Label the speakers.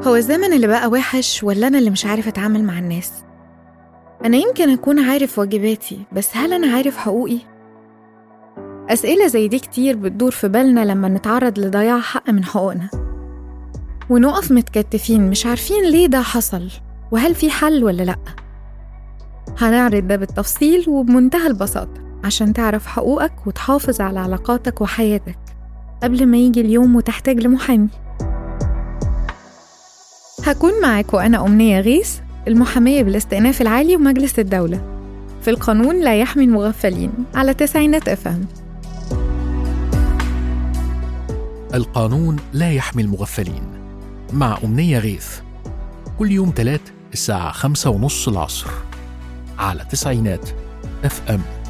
Speaker 1: هو الزمن اللي بقى وحش ولا أنا اللي مش عارف أتعامل مع الناس؟ أنا يمكن أكون عارف واجباتي بس هل أنا عارف حقوقي؟ أسئلة زي دي كتير بتدور في بالنا لما نتعرض لضياع حق من حقوقنا ونقف متكتفين مش عارفين ليه ده حصل وهل في حل ولا لأ هنعرض ده بالتفصيل وبمنتهى البساطة عشان تعرف حقوقك وتحافظ على علاقاتك وحياتك قبل ما يجي اليوم وتحتاج لمحامي هكون معاك وأنا أمنية غيث المحامية بالاستئناف العالي ومجلس الدولة في القانون لا يحمي المغفلين على تسعينات أفهم
Speaker 2: القانون لا يحمي المغفلين مع أمنية غيث كل يوم تلات الساعة خمسة ونص العصر على تسعينات اف ام